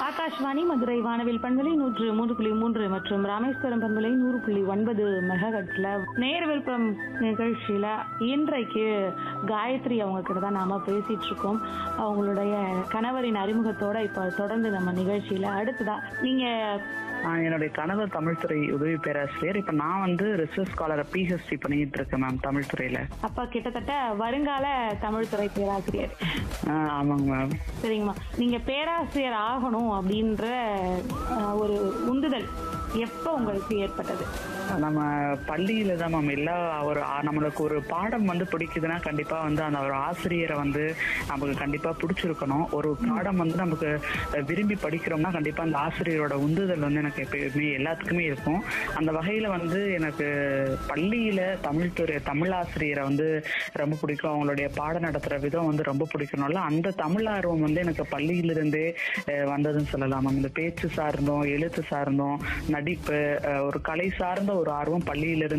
ஆகாஷ்வாணி மதுரை வானவில் பண்பலை நூற்று மூன்று புள்ளி மூன்று மற்றும் ராமேஸ்வரம் பண்பலை நூறு புள்ளி ஒன்பது மெகஹட்ஸ்ல நேர் விருப்பம் நிகழ்ச்சியில இன்றைக்கு காயத்ரி அவங்க கிட்ட தான் நாம பேசிட்டு இருக்கோம் அவங்களுடைய கணவரின் அறிமுகத்தோட இப்ப தொடர்ந்து நம்ம நிகழ்ச்சியில அடுத்ததா நீங்க ஆஹ் என்னுடைய கணவர் தமிழ்துறை உதவி பேராசிரியர் இப்ப நான் வந்து ரிசர்ச் ஸ்காலர் பிஹெச்டி பண்ணிட்டு இருக்கேன் மேம் தமிழ் துறையில அப்பா கிட்டத்தட்ட வருங்கால தமிழ் துறை பேராசிரியர் ஆஹ் ஆமாங்க மேம் சரிங்கம்மா நீங்க பேராசிரியர் ஆகணும் அப்படின்ற அஹ், ஒரு உந்துதல் எப்ப உங்களுக்கு ஏற்பட்டது நம்ம பள்ளியில தான் மேம் எல்லா ஒரு ஆ- நம்மளுக்கு ஒரு பாடம் வந்து பிடிக்குதுன்னா கண்டிப்பா வந்து அந்த ஒரு ஆசிரியரை வந்து நமக்கு கண்டிப்பா பிடிச்சிருக்கணும் ஒரு பாடம் வந்து நமக்கு அஹ், விரும்பி படிக்கிறோம்னா கண்டிப்பா அந்த ஆசிரியரோட உந்துதல் வந்து எனக்கு எப்பயுமே எல்லாத்துக்குமே இருக்கும் அந்த வகையில வந்து எனக்கு பள்ளியில தமிழ் துறை தமிழ் ஆசிரியரை வந்து ரொம்ப பிடிக்கும் அவங்களுடைய பாடம் நடத்துற விதம் வந்து ரொம்ப பிடிக்கணும்ல அந்த தமிழ் ஆர்வம் வந்து எனக்கு பள்ளியிலிருந்தே அஹ், வந்ததுன்னு சொல்லலாம் மேம் இந்த பேச்சு சார்ந்தோம் எழுத்து சார்ந்தோம் நடிப்பு அஹ், ஒரு கலை சார்ந்த ஒரு ஆர்வம் பள்ளியிலிருந்து